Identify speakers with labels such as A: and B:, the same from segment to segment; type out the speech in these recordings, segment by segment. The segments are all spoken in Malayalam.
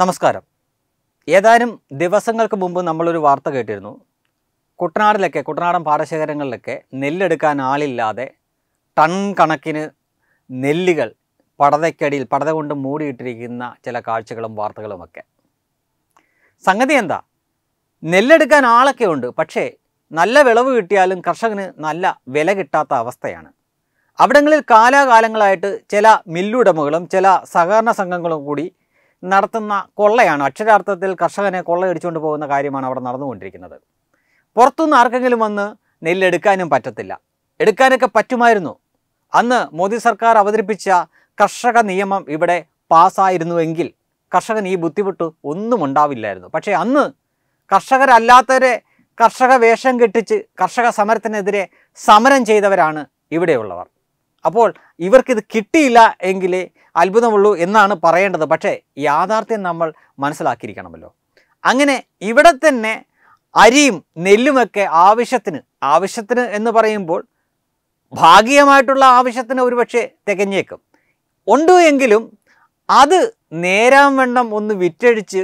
A: നമസ്കാരം ഏതാനും ദിവസങ്ങൾക്ക് മുമ്പ് നമ്മളൊരു വാർത്ത കേട്ടിരുന്നു കുട്ടനാടിലൊക്കെ കുട്ടനാടൻ പാടശേഖരങ്ങളിലൊക്കെ നെല്ലെടുക്കാൻ ആളില്ലാതെ ടൺ കണക്കിന് നെല്ലുകൾ പടതയ്ക്കടിയിൽ പടത കൊണ്ട് മൂടിയിട്ടിരിക്കുന്ന ചില കാഴ്ചകളും വാർത്തകളുമൊക്കെ സംഗതി എന്താ നെല്ലെടുക്കാൻ ആളൊക്കെ ഉണ്ട് പക്ഷേ നല്ല വിളവ് കിട്ടിയാലും കർഷകന് നല്ല വില കിട്ടാത്ത അവസ്ഥയാണ് അവിടങ്ങളിൽ കാലാകാലങ്ങളായിട്ട് ചില മില്ലുടമകളും ചില സഹകരണ സംഘങ്ങളും കൂടി നടത്തുന്ന കൊള്ളയാണ് അക്ഷരാർത്ഥത്തിൽ കർഷകനെ കൊള്ളയടിച്ചുകൊണ്ട് പോകുന്ന കാര്യമാണ് അവിടെ നടന്നുകൊണ്ടിരിക്കുന്നത് പുറത്തുനിന്ന് ആർക്കെങ്കിലും വന്ന് നെല്ലെടുക്കാനും പറ്റത്തില്ല എടുക്കാനൊക്കെ പറ്റുമായിരുന്നു അന്ന് മോദി സർക്കാർ അവതരിപ്പിച്ച കർഷക നിയമം ഇവിടെ പാസ്സായിരുന്നുവെങ്കിൽ കർഷകൻ ഈ ബുദ്ധിമുട്ട് ഒന്നും ഉണ്ടാവില്ലായിരുന്നു പക്ഷേ അന്ന് കർഷകരല്ലാത്തവരെ കർഷക വേഷം കെട്ടിച്ച് കർഷക സമരത്തിനെതിരെ സമരം ചെയ്തവരാണ് ഇവിടെയുള്ളവർ അപ്പോൾ ഇവർക്കിത് കിട്ടിയില്ല എങ്കിലേ അത്ഭുതമുള്ളൂ എന്നാണ് പറയേണ്ടത് പക്ഷേ യാഥാർത്ഥ്യം നമ്മൾ മനസ്സിലാക്കിയിരിക്കണമല്ലോ അങ്ങനെ ഇവിടെ തന്നെ അരിയും നെല്ലുമൊക്കെ ആവശ്യത്തിന് ആവശ്യത്തിന് എന്ന് പറയുമ്പോൾ ഭാഗികമായിട്ടുള്ള ആവശ്യത്തിന് ഒരുപക്ഷെ തികഞ്ഞേക്കും ഉണ്ട് എങ്കിലും അത് നേരാൻ വണ്ണം ഒന്ന് വിറ്റഴിച്ച്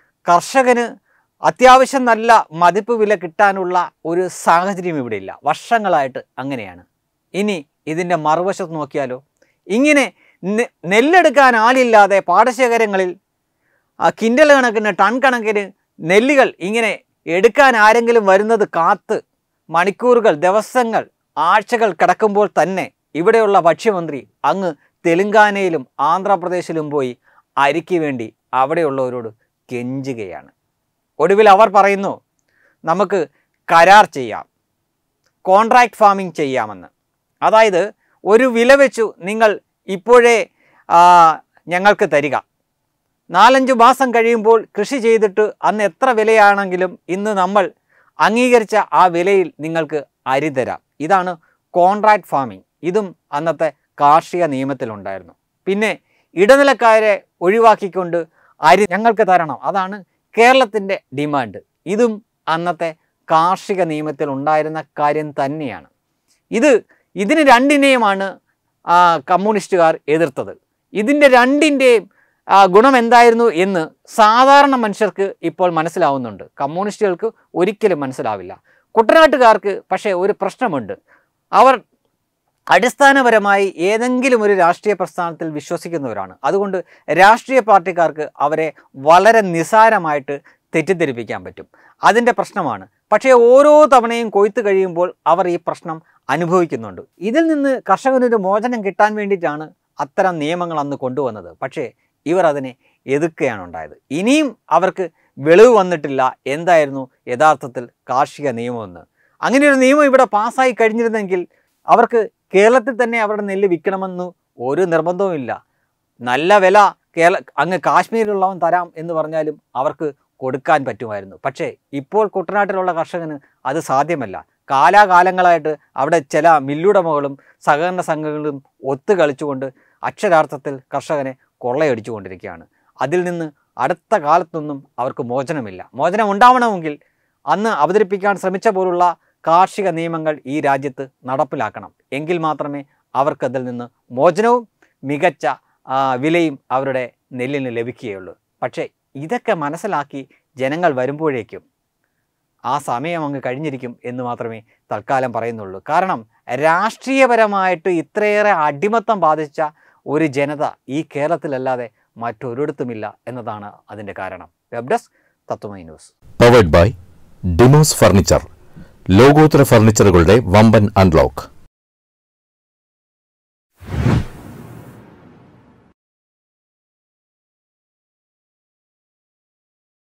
A: കർഷകന് അത്യാവശ്യം നല്ല മതിപ്പ് വില കിട്ടാനുള്ള ഒരു സാഹചര്യം ഇവിടെ ഇല്ല വർഷങ്ങളായിട്ട് അങ്ങനെയാണ് ഇനി ഇതിൻ്റെ മറുവശത്ത് നോക്കിയാലോ ഇങ്ങനെ നെ- നെല്ലെടുക്കാൻ ആളില്ലാതെ പാടശേഖരങ്ങളിൽ ആ കിൻഡൽ കണക്കിന് ടൺ കണക്കിന് നെല്ലുകൾ ഇങ്ങനെ എടുക്കാൻ ആരെങ്കിലും വരുന്നത് കാത്ത് മണിക്കൂറുകൾ ദിവസങ്ങൾ ആഴ്ചകൾ കിടക്കുമ്പോൾ തന്നെ ഇവിടെയുള്ള ഭക്ഷ്യമന്ത്രി അങ്ങ് തെലുങ്കാനയിലും ആന്ധ്രാപ്രദേശിലും പോയി അരിക്ക് വേണ്ടി അവിടെയുള്ളവരോട് കെഞ്ചുകയാണ് ഒടുവിൽ അവർ പറയുന്നു നമുക്ക് കരാർ ചെയ്യാം കോൺട്രാക്ട് ഫാമിംഗ് ചെയ്യാമെന്ന് അതായത് ഒരു വില വെച്ചു നിങ്ങൾ ഇപ്പോഴേ ആ, ഞങ്ങൾക്ക് തരിക നാലഞ്ച് മാസം കഴിയുമ്പോൾ കൃഷി ചെയ്തിട്ട് അന്ന് എത്ര വിലയാണെങ്കിലും ഇന്ന് നമ്മൾ അംഗീകരിച്ച ആ വിലയിൽ നിങ്ങൾക്ക് അരി തരാം ഇതാണ് കോൺട്രാക്ട് ഫാമിംഗ് ഇതും അന്നത്തെ കാർഷിക നിയമത്തിലുണ്ടായിരുന്നു പിന്നെ ഇടനിലക്കാരെ ഒഴിവാക്കിക്കൊണ്ട് അരി ഞങ്ങൾക്ക് തരണം അതാണ് കേരളത്തിൻ്റെ ഡിമാൻഡ് ഇതും അന്നത്തെ കാർഷിക നിയമത്തിൽ ഉണ്ടായിരുന്ന കാര്യം തന്നെയാണ് ഇത് ഇതിന് രണ്ടിനെയുമാണ് ആ, കമ്മ്യൂണിസ്റ്റുകാർ എതിർത്തത് ഇതിൻ്റെ രണ്ടിൻ്റെയും ആ, ഗുണം എന്തായിരുന്നു എന്ന് സാധാരണ മനുഷ്യർക്ക് ഇപ്പോൾ മനസ്സിലാവുന്നുണ്ട് കമ്മ്യൂണിസ്റ്റുകൾക്ക് ഒരിക്കലും മനസ്സിലാവില്ല കുട്ടനാട്ടുകാർക്ക് പക്ഷേ ഒരു പ്രശ്നമുണ്ട് അവർ അടിസ്ഥാനപരമായി ഏതെങ്കിലും ഒരു രാഷ്ട്രീയ പ്രസ്ഥാനത്തിൽ വിശ്വസിക്കുന്നവരാണ് അതുകൊണ്ട് രാഷ്ട്രീയ പാർട്ടിക്കാർക്ക് അവരെ വളരെ നിസാരമായിട്ട് തെറ്റിദ്ധരിപ്പിക്കാൻ പറ്റും അതിൻ്റെ പ്രശ്നമാണ് പക്ഷേ ഓരോ തവണയും കൊയ്ത്ത് കഴിയുമ്പോൾ അവർ ഈ പ്രശ്നം അനുഭവിക്കുന്നുണ്ട് ഇതിൽ നിന്ന് കർഷകനൊരു മോചനം കിട്ടാൻ വേണ്ടിയിട്ടാണ് അത്തരം നിയമങ്ങൾ അന്ന് കൊണ്ടുവന്നത് പക്ഷേ ഇവർ അതിനെ എതിർക്കുകയാണ് ഉണ്ടായത് ഇനിയും അവർക്ക് വെളിവ് വന്നിട്ടില്ല എന്തായിരുന്നു യഥാർത്ഥത്തിൽ കാർഷിക നിയമമെന്ന് അങ്ങനെ ഒരു നിയമം ഇവിടെ പാസ്സായി കഴിഞ്ഞിരുന്നെങ്കിൽ അവർക്ക് കേരളത്തിൽ തന്നെ അവരുടെ നെല്ല് വിൽക്കണമെന്ന് ഒരു നിർബന്ധവുമില്ല നല്ല വില കേരള അങ്ങ് കാശ്മീരിലുള്ളവൻ തരാം എന്ന് പറഞ്ഞാലും അവർക്ക് കൊടുക്കാൻ പറ്റുമായിരുന്നു പക്ഷേ ഇപ്പോൾ കുട്ടനാട്ടിലുള്ള കർഷകന് അത് സാധ്യമല്ല കാലാകാലങ്ങളായിട്ട് അവിടെ ചില മില്ലുടമകളും സഹകരണ സംഘങ്ങളും ഒത്തു കളിച്ചുകൊണ്ട് അക്ഷരാർത്ഥത്തിൽ കർഷകനെ കൊള്ളയടിച്ചുകൊണ്ടിരിക്കുകയാണ് അതിൽ നിന്ന് അടുത്ത കാലത്തൊന്നും അവർക്ക് മോചനമില്ല മോചനം ഉണ്ടാവണമെങ്കിൽ അന്ന് അവതരിപ്പിക്കാൻ ശ്രമിച്ച പോലുള്ള കാർഷിക നിയമങ്ങൾ ഈ രാജ്യത്ത് നടപ്പിലാക്കണം എങ്കിൽ മാത്രമേ അവർക്കതിൽ നിന്ന് മോചനവും മികച്ച ആ, വിലയും അവരുടെ നെല്ലിന് ലഭിക്കുകയുള്ളൂ പക്ഷേ ഇതൊക്കെ മനസ്സിലാക്കി ജനങ്ങൾ വരുമ്പോഴേക്കും ആ സമയം അങ്ങ് കഴിഞ്ഞിരിക്കും എന്ന് മാത്രമേ തൽക്കാലം പറയുന്നുള്ളൂ കാരണം രാഷ്ട്രീയപരമായിട്ട് ഇത്രയേറെ അടിമത്തം ബാധിച്ച ഒരു ജനത ഈ കേരളത്തിലല്ലാതെ മറ്റൊരിടത്തുമില്ല എന്നതാണ് അതിൻ്റെ കാരണം web desk Tatwamayi news
B: powered by Demos furniture ലോകോത്തര ഫർണിച്ചറുകളുടെ വമ്പൻ അൺലോക്ക്